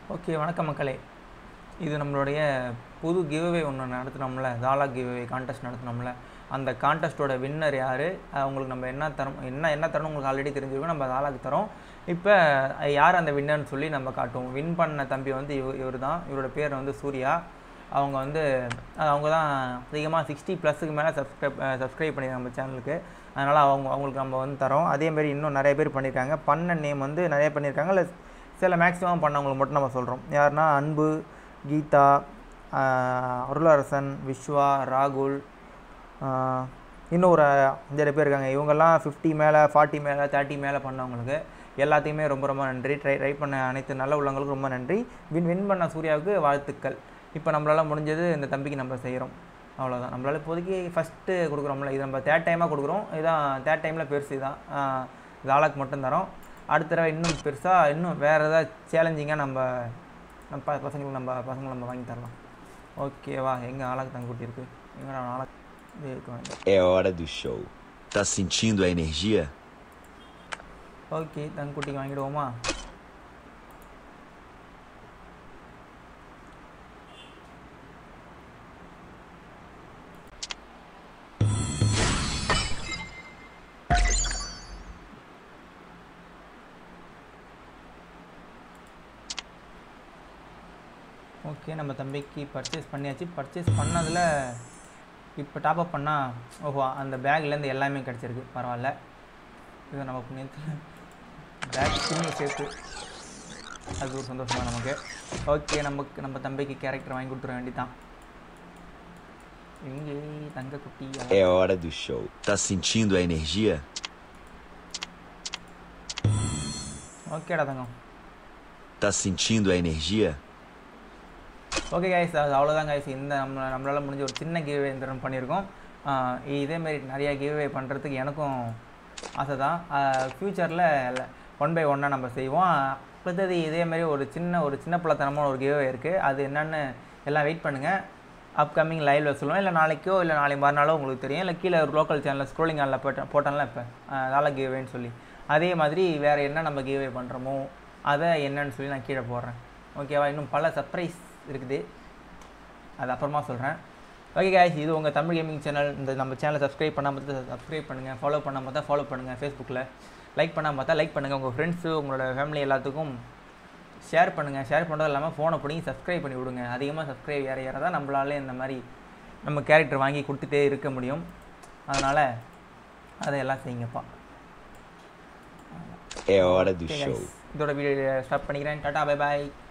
Okay வணக்கம் மக்களே இது நம்மளுடைய புது கிவ்அவே ஒன்று நடத்தினோம்ல தாலா கிவ்அவே கான்டெஸ்ட் நடத்தினோம்ல அந்த கான்டெஸ்ட்டோட வின்னர் யார் உங்களுக்கு நம்ம என்ன தரோம் என்ன என்ன தரோம் உங்களுக்கு ஆல்ரெடி தெரிஞ்சிருக்கும் நம்ம தாலாக்கு தரோம் இப்போ யார் அந்த வின்னர்னு சொல்லி நம்ம காட்டுவோம் வின் பண்ண தம்பி வந்து இவ இவர் தான் இவரோட பேர் வந்து சூர்யா அவங்க வந்து அஹ் அவங்க தான் அதிகமாக சிக்ஸ்டி ப்ளஸுக்கு மேலே சப்ஸ்கிரைப் சப்ஸ்கிரைப் பண்ணியிருக்காங்க நம்ம சேனலுக்கு அதனால் அவங்க அவங்களுக்கு நம்ம வந்து தரோம் அதேமாரி இன்னும் நிறைய பேர் பண்ணியிருக்காங்க பண்ண நேம் வந்து நிறைய பண்ணியிருக்காங்க இல்லை சில மேக்ஸிமம் பண்ணவங்களுக்கு மட்டும் நம்ம சொல்கிறோம் யாருன்னா அன்பு கீதா ஆஹ் அருளரசன் விஸ்வா ராகுல் ஆஹ் இன்னும் ஒரு அஞ்சாறு பேர் இருக்காங்க இவங்கெல்லாம் ஃபிஃப்டி மேலே ஃபார்ட்டி மேலே தேர்ட்டி மேலே பண்ணவங்களுக்கு எல்லாத்தையுமே ரொம்ப ரொம்ப நன்றி ட்ரை ட்ரை பண்ண அனைத்து நல்ல உள்ளவங்களுக்கும் ரொம்ப நன்றி வின் வின் பண்ண சூர்யாவுக்கு வாழ்த்துக்கள் இப்போ நம்மளால் முடிஞ்சது இந்த தம்பிக்கு நம்ம செய்கிறோம் அவ்வளோதான் நம்மளால் இப்போதைக்கு ஃபஸ்ட்டு கொடுக்குறோம்ல இது நம்ம தேர்ட் டைமாக கொடுக்குறோம் இதான் தேர்ட் டைமில் பெருசு தான் இது ஆளாக்கு மட்டும் தரோம் அடுத்த தடவை இன்னும் பெருசாக இன்னும் வேறு ஏதாவது சேலஞ்சிங்காக நம்ம நம்ம ப- பசங்களுக்கு நம்ம பசங்களை நம்ம வாங்கி தரலாம் ஓகேவா எங்கே ஆளாக்கு தங்கக்குட்டி இருக்குது எங்கடா ஆளாக்கு இது இருக்கு வாங்க. É hora do show. Tá sentindo a energia? Okay தங்கக்குட்டிக்கு வாங்கிடுவோமா ஓகே நம்ம தம்பிக்கு பர்ச்சேஸ் பண்ணியாச்சு பர்ச்சேஸ் பண்ணதில் இப்போ டாப்அப் பண்ணால் ஓஹோ அந்த பேக்லேருந்து எல்லாமே கிடச்சிருக்கு பரவாயில்ல இது நம்ம புண்ணியத்தில் பேக் சின்ன சேர்த்து அது ஒரு சந்தோஷமா நமக்கு ஓகே நமக்கு நம்ம தம்பிக்கு கேரக்டர் வாங்கி கொடுத்துட வேண்டிதான் இங்கே தங்க குட்டி É hora do show. Tá sentindo a energia? ஓகேடா தங்கம் Tá sentindo a energia? Okay guys அது அவ்வளோதான் கைஸ் இந்த நம்ம நம்மளால் முடிஞ்ச ஒரு சின்ன கிவ்வே இந்த தடவை பண்ணியிருக்கோம் ஆஹ் இதேமாரி நிறைய கிவ்வே பண்ணுறதுக்கு எனக்கும் ஆசை தான் ஃப்யூச்சரில் ஒன் பை ஒன்னாக நம்ம செய்வோம் அடுத்தது இதேமாரி ஒரு சின்ன ஒரு சின்ன பிள்ளைத்தனமான ஒரு கிவ்வே இருக்குது அது என்னன்னு எல்லாம் வெயிட் பண்ணுங்கள் அப்கமிங் லைவில் சொல்லுவோம் இல்லை நாளைக்கோ இல்லை நாளை மறுநாளோ உங்களுக்கு தெரியும் இல்லை கீழே ஒரு லோக்கல் சேனலில் ஸ்க்ரோலிங் ஆனில் போட்டேன் போட்டோம்ல இப்போ நாளை கிவ்வேன்னு சொல்லி அதே மாதிரி வேறு என்ன நம்ம கிவ்வே பண்ணுறோமோ அதை என்னன்னு சொல்லி நான் கீழே போடுறேன் ஓகேவா இன்னும் பல சர்ப்ரைஸ் இருக்குது அது அப்புறமா சொல்கிறேன் ஓகே guys இது உங்கள் தமிழ் கேமிங் சேனல் இந்த நம்ம சேனலை சப்ஸ்கிரைப் பண்ணாமல் பார்த்தா சப்ஸ்கிரைப் பண்ணுங்கள் ஃபாலோ பண்ணாமல் பார்த்தா ஃபாலோ பண்ணுங்கள் ஃபேஸ்புக்கில் லைக் பண்ணாமல் பார்த்தா லைக் பண்ணுங்கள் உங்கள் ஃப்ரெண்ட்ஸு உங்களோட ஃபேமிலி எல்லாத்துக்கும் ஷேர் பண்ணுங்கள் ஷேர் பண்ணுறது இல்லாமல் ஃபோனை பிடிங்கி சப்ஸ்கிரைப் பண்ணி விடுங்க அதிகமாக சப்ஸ்கிரைப் ஏற ஏற தான் நம்மளால இந்த மாதிரி நம்ம கேரக்டர் வாங்கி கொடுத்துட்டே இருக்க முடியும் அதனால் அதையெல்லாம் செய்யுங்கப்பா É hora do okay show. guys இதோட வீடியோ ஸ்டாப் பண்ணிக்கிறேன் டாட்டா பை பாய்